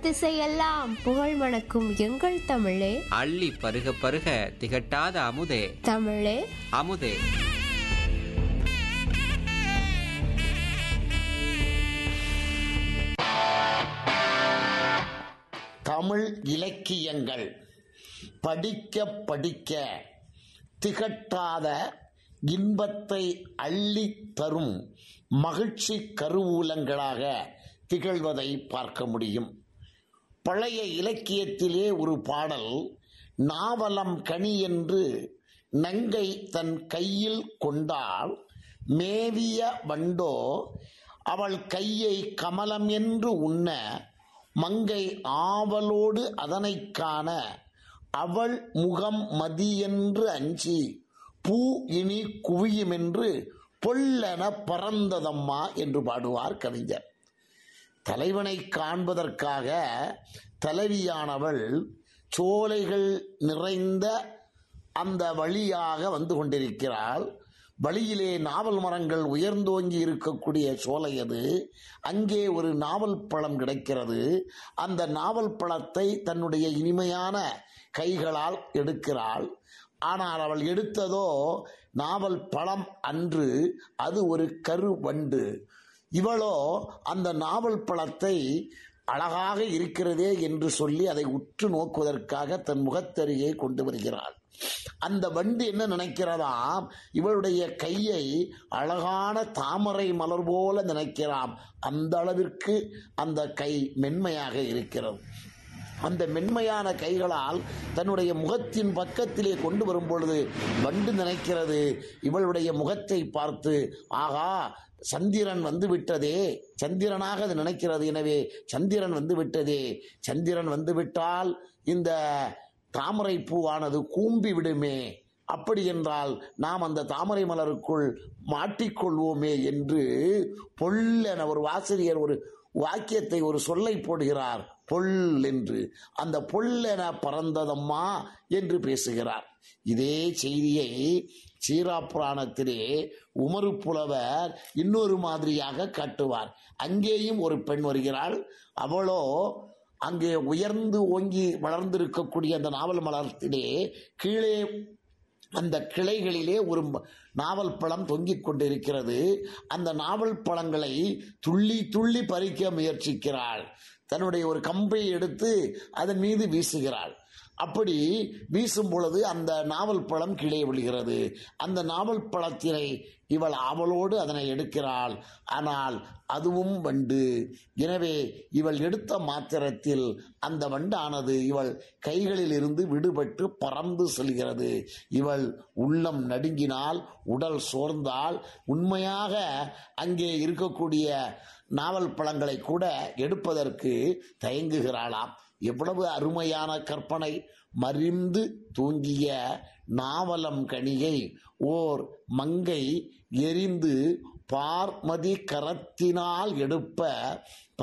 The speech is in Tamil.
திசையெல்லாம் புகழ் மணக்கும் எங்கள் தமிழே அள்ளி பருக பருக திகட்டாத அமுதே தமிழே அமுதே தமிழ் இலக்கியங்கள் படிக்க படிக்க திகட்டாத இன்பத்தை அள்ளித் தரும் மகிழ்ச்சி கருவூலங்களாக திகழ்வதை பார்க்க முடியும் பழைய இலக்கியத்திலே ஒரு பாடல் நாவலம் கனி என்று நங்கை தன் கையில் கொண்டால் மேவிய வண்டோ அவள் கையை கமலம் என்று உண்ண மங்கை ஆவலோடு அதனைக் காண அவள் முகம் மதியென்று அஞ்சி பூ இனி குவியுமென்று பொல்லென பறந்ததம்மா என்று பாடுவார் கவிஞர் தலைவனை காண்பதற்காக தலைவியானவள் சோலைகள் நிறைந்த அந்த வழியாக வந்து கொண்டிருக்கிறாள் வழியிலே நாவல் மரங்கள் உயர்ந்தோங்கி இருக்கக்கூடிய சோலை அது அங்கே ஒரு நாவல் பழம் கிடைக்கிறது அந்த நாவல் பழத்தை தன்னுடைய இனிமையான கைகளால் எடுக்கிறாள் ஆனால் அவள் எடுத்ததோ நாவல் பழம் அன்று அது ஒரு கருவண்டு இவளோ அந்த நாவல் பழத்தை அழகாக இருக்கிறதே என்று சொல்லி அதை உற்று நோக்குவதற்காக தன் முகத்தருகே கொண்டு வருகிறாள் அந்த வண்டு என்ன நினைக்கிறதாம் இவளுடைய கையை அழகான தாமரை மலர் போல நினைக்கிறாம் அந்த அளவிற்கு அந்த கை மென்மையாக இருக்கிறது அந்த மென்மையான கைகளால் தன்னுடைய முகத்தின் பக்கத்திலே கொண்டு வரும் பொழுது வண்டு நினைக்கிறது இவளுடைய முகத்தை பார்த்து ஆகா சந்திரன் வந்து விட்டதே சந்திரனாக அது நினைக்கிறது எனவே சந்திரன் வந்து விட்டதே சந்திரன் வந்து விட்டால் இந்த தாமரை பூவானது கூம்பி விடுமே அப்படி என்றால் நாம் அந்த தாமரை மலருக்குள் மாட்டிக்கொள்வோமே என்று பொல்லென ஒரு வாசகர் ஒரு வாக்கியத்தை ஒரு சொல்லை போடுகிறார் பொல் என்று அந்த பொல்லென பறந்ததம்மா என்று பேசுகிறார் இதே செய்தியை சீரா புராணத்திலே உமரு புலவர் இன்னொரு மாதிரியாக காட்டுவார் அங்கேயும் ஒரு பெண் வருகிறாள் அவளோ அங்கே உயர்ந்து ஓங்கி வளர்ந்திருக்கக்கூடிய அந்த நாவல் மலர்த்திலே கீழே அந்த கிளைகளிலே ஒரு நாவல் பழம் தொங்கிக் கொண்டிருக்கிறது அந்த நாவல் பழங்களை துள்ளி துள்ளி பறிக்க முயற்சிக்கிறாள் தன்னுடைய ஒரு கம்பை எடுத்து அதன் மீது வீசுகிறாள் அப்படி வீசும் பொழுது அந்த நாவல் பழம் கீழே விழுகிறது அந்த நாவல் பழத்தினை இவள் அவளோடு அதனை எடுக்கிறாள் ஆனால் அதுவும் வண்டு எனவே இவள் எடுத்த மாத்திரத்தில் அந்த வண்டானது இவள் கைகளில் இருந்து விடுபட்டு பறந்து செல்கிறது இவள் உள்ளம் நடுங்கினால் உடல் சோர்ந்தால் உண்மையாக அங்கே இருக்கக்கூடிய நாவல் பழங்களை கூட எடுப்பதற்கு தயங்குகிறாளாம் எவ்வளவு அருமையான கற்பனை மறிந்து தூங்கிய நாவலம் கனியை ஓர் மங்கை எரிந்து பார்மதி கரத்தினால் எடுப்ப